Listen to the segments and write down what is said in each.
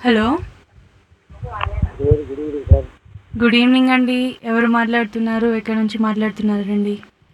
hello good good evening sir good evening అండి ఎవరు మాట్లాడుతున్నారు ఎక్కడి నుంచి మాట్లాడుతున్నారు అండి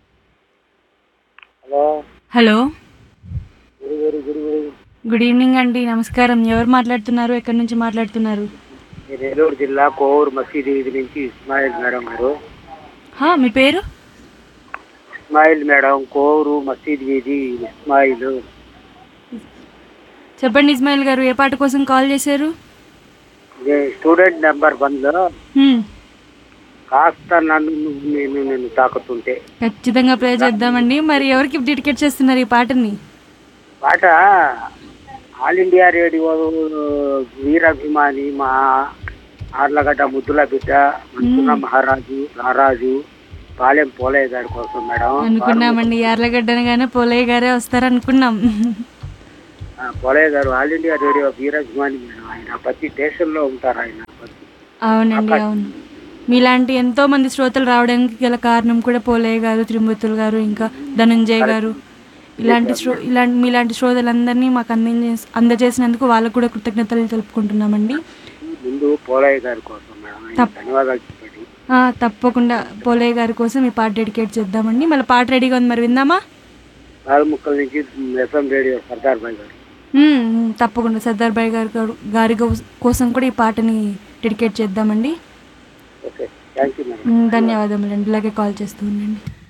hello hello good very good evening good evening అండి నమస్కారం ఎవరు మాట్లాడుతున్నారు ఎక్కడి నుంచి మాట్లాడుతున్నారు నేను ఏలూరు జిల్లా కోవూరు మసీద్ వీధి నుంచి ఇస్మాయిల్ మేడం గారు హా, మీ పేరు ఇస్మాయిల్ మేడం కోవూరు మసీద్ వీధి ఇస్మాయిల్ చెప్పండి ఇస్మాయిల్ గారు ఏ పాట కోసం కాల్ చేశారు ఇదే స్టూడెంట్ నెంబర్ వన్లో హ్మ్, కాస్త నన్ను నువ్వు నేను నేను తాకుతుంటే ఖచ్చితంగా ప్లే చేద్దామండి మరి ఎవరికి డెడికేట్ చేస్తున్నారు ఈ పాటని పాట ఆల్ ఇండియా రేడియో వీరాభిమాని మా ఆర్లగడ్డ ముద్దుల బిడ్డ మంచున్న మహారాజు రారాజు పాలెం పోలయ్య గారి కోసం మేడం అనుకున్నామండి యార్లగడ్డ అనగానే పోలయ్య గారే వస్తారు అనుకున్నాం ఆ, Polayya garu all India radio వీరాభిమాని మేడం ఆయన ప్రతి స్టేషన్లో ఉంటారు ఆయన ప్రతి అవునండి అవును మీలాంటి ఎంతో మంది శ్రోతలు రావడానికి గల కారణం కూడా పోలయ్య గారు త్రిమూర్తులు గారు ఇంకా ధనంజయ్ గారు ఇలాంటి శ్రో ఇలాంటి మీలాంటి శ్రోతలందరినీ మాకు అందించే అందజేసినందుకు వాళ్ళకు కూడా కృతజ్ఞతలు తెలుపుకుంటున్నామండి ముందు పోలయ్య గారి కోసం మేడం ఆయన ధన్యవాదాలు చెప్పండి ఆ, తప్పకుండా పోలయ్య గారి కోసం ఈ పాట డెడికేట్ చేద్దామండి మళ్ళీ పాట రెడీగా ఉంది మరి విందామా బాలముక్కల నుంచి ఎఫ్ఎం రేడియో సర్దార్ భాయ్ గారు మ్మ్, మ్మ్, తప్పకుండా సర్దార్ భాయ్ గారి గారి కోసం కూడా ఈ పాటని డెడికేట్ చేద్దామండి ఓకే థ్యాంక్ యూ మేడం మ్మ్, ధన్యవాదములండి ఇలాగే కాల్ చేస్తూ ఉండండి